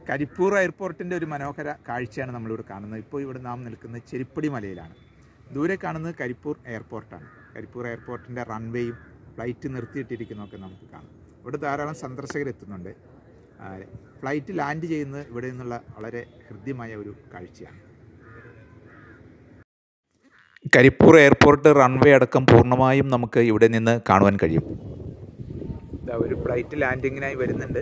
കരിപ്പൂർ എയർപോർട്ടിൻ്റെ ഒരു മനോഹര കാഴ്ചയാണ് നമ്മളിവിടെ കാണുന്നത് ഇപ്പോൾ ഇവിടെ നാം നിൽക്കുന്നത് ചെരിപ്പടി മലയിലാണ് ദൂരെ കാണുന്നത് കരിപ്പൂർ എയർപോർട്ടാണ് കരിപ്പൂർ എയർപോർട്ടിൻ്റെ റൺവേയും ഫ്ലൈറ്റ് നിർത്തിയിട്ടിരിക്കുന്നതൊക്കെ നമുക്ക് കാണാം ഇവിടെ ധാരാളം സന്ദർശകരെത്തുന്നുണ്ട് ആ, ഫ്ലൈറ്റ് ലാൻഡ് ചെയ്യുന്നത് ഇവിടെ നിന്നുള്ള വളരെ ഹൃദ്യമായ ഒരു കാഴ്ചയാണ് കരിപ്പൂർ എയർപോർട്ട് റൺവേ അടക്കം പൂർണ്ണമായും നമുക്ക് ഇവിടെ നിന്ന് കാണുവാൻ കഴിയും ഇതാ ഒരു ഫ്ലൈറ്റ് ലാൻഡിങ്ങിനായി വരുന്നുണ്ട്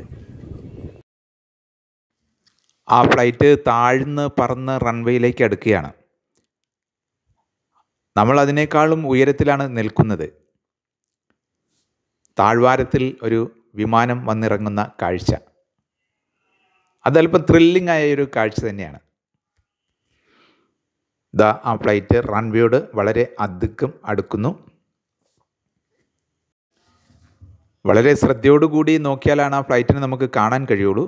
ആ ഫ്ലൈറ്റ് താഴ്ന്ന് പറന്ന് റൺവേയിലേക്ക് അടുക്കുകയാണ് നമ്മൾ അതിനേക്കാളും ഉയരത്തിലാണ് നിൽക്കുന്നത് താഴ്വാരത്തിൽ ഒരു വിമാനം വന്നിറങ്ങുന്ന കാഴ്ച അതല്പം ത്രില്ലിംഗ് ആയ ഒരു കാഴ്ച തന്നെയാണ് ദാ ആ ഫ്ലൈറ്റ് റൺവേയോട് വളരെ അധികം അടുക്കുന്നു വളരെ ശ്രദ്ധയോടുകൂടി നോക്കിയാലാണ് ആ ഫ്ലൈറ്റിനെ നമുക്ക് കാണാൻ കഴിയുള്ളൂ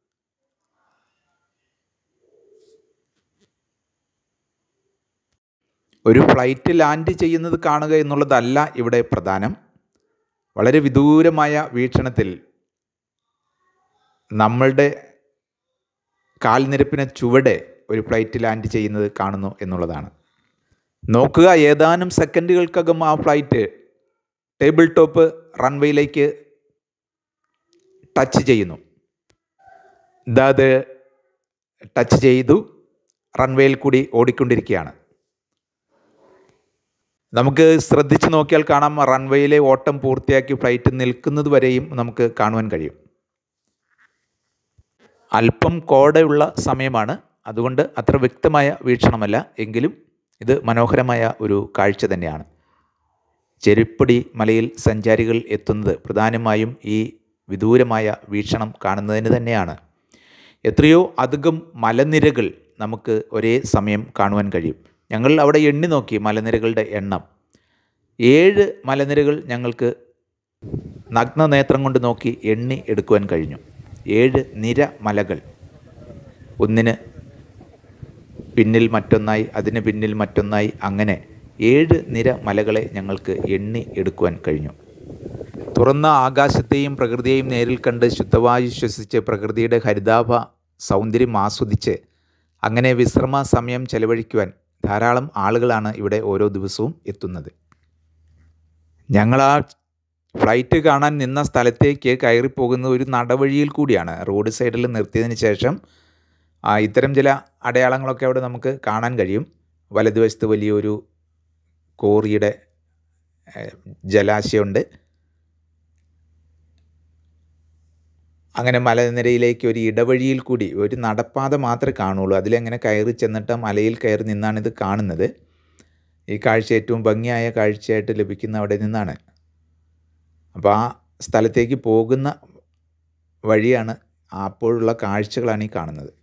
ഒരു ഫ്ലൈറ്റ് ലാൻഡ് ചെയ്യുന്നത് കാണുക എന്നുള്ളതല്ല ഇവിടെ പ്രധാനം വളരെ വിദൂരമായ വീക്ഷണത്തിൽ നമ്മളുടെ കാൽനിരപ്പിനെ ചുവടെ ഒരു ഫ്ലൈറ്റ് ലാൻഡ് ചെയ്യുന്നത് കാണുന്നു എന്നുള്ളതാണ് നോക്കുക ഏതാനും സെക്കൻഡുകൾക്കകം ആ ഫ്ലൈറ്റ് ടേബിൾ ടോപ്പ് റൺവേയിലേക്ക് ടച്ച് ചെയ്യുന്നു ഇതാ അത് ടച്ച് ചെയ്തു റൺവേയിൽ കൂടി ഓടിക്കൊണ്ടിരിക്കുകയാണ് നമുക്ക് ശ്രദ്ധിച്ച് നോക്കിയാൽ കാണാം റൺവേയിലെ ഓട്ടം പൂർത്തിയാക്കി ഫ്ലൈറ്റ് നിൽക്കുന്നത് വരെയും നമുക്ക് കാണുവാൻ കഴിയും അല്പം കോടയുള്ള സമയമാണ് അതുകൊണ്ട് അത്ര വ്യക്തമായ വീക്ഷണമല്ല എങ്കിലും ഇത് മനോഹരമായ ഒരു കാഴ്ച തന്നെയാണ് ചെരുപ്പടി മലയിൽ സഞ്ചാരികൾ എത്തുന്നത് പ്രധാനമായും ഈ വിദൂരമായ വീക്ഷണം കാണുന്നതിന് തന്നെയാണ് എത്രയോ അധികം മലനിരകൾ നമുക്ക് ഒരേ സമയം കാണുവാൻ കഴിയും ഞങ്ങൾ അവിടെ എണ്ണി നോക്കി മലനിരകളുടെ എണ്ണം ഏഴ് മലനിരകൾ ഞങ്ങൾക്ക് നഗ്നനേത്രം കൊണ്ട് നോക്കി എണ്ണി എടുക്കുവാൻ കഴിഞ്ഞു ഏഴ് നിര മലകൾ ഒന്നിന് പിന്നിൽ മറ്റൊന്നായി അതിന് പിന്നിൽ മറ്റൊന്നായി അങ്ങനെ ഏഴ് നിര മലകളെ ഞങ്ങൾക്ക് എണ്ണി എടുക്കുവാൻ കഴിഞ്ഞു തുറന്ന ആകാശത്തെയും പ്രകൃതിയെയും നേരിൽ കണ്ട് ശുദ്ധവായു ശ്വസിച്ച് പ്രകൃതിയുടെ ഹരിതാഭ സൗന്ദര്യം ആസ്വദിച്ച് അങ്ങനെ വിശ്രമ സമയം ചെലവഴിക്കുവാൻ ധാരാളം ആളുകളാണ് ഇവിടെ ഓരോ ദിവസവും എത്തുന്നത് ഞങ്ങൾ ആ ഫ്ലൈറ്റ് കാണാൻ നിന്ന സ്ഥലത്തേക്ക് കയറിപ്പോകുന്ന ഒരു നടവഴിയിൽ കൂടിയാണ് റോഡ് സൈഡിൽ നിർത്തിയതിന് ശേഷം ആ, ഇത്തരം ചില അടയാളങ്ങളൊക്കെ അവിടെ നമുക്ക് കാണാൻ കഴിയും വലതുവശത്ത് വലിയൊരു കോറിയുടെ ഏഹ്, ജലാശയമുണ്ട് അങ്ങനെ മലനിരയിലേക്ക് ഒരു ഇടവഴിയിൽ കൂടി ഒരു നടപ്പാത മാത്രമേ കാണുള്ളൂ അതിലെങ്ങനെ കയറി ചെന്നിട്ട് മലയിൽ കയറി നിന്നാണ് ഇത് കാണുന്നത് ഈ കാഴ്ച ഏറ്റവും ഭംഗിയായ കാഴ്ചയായിട്ട് ലഭിക്കുന്ന അവിടെ നിന്നാണ് അപ്പോൾ ആ സ്ഥലത്തേക്ക് പോകുന്ന വഴിയാണ് അപ്പോഴുള്ള കാഴ്ചകളാണ് ഈ കാണുന്നത്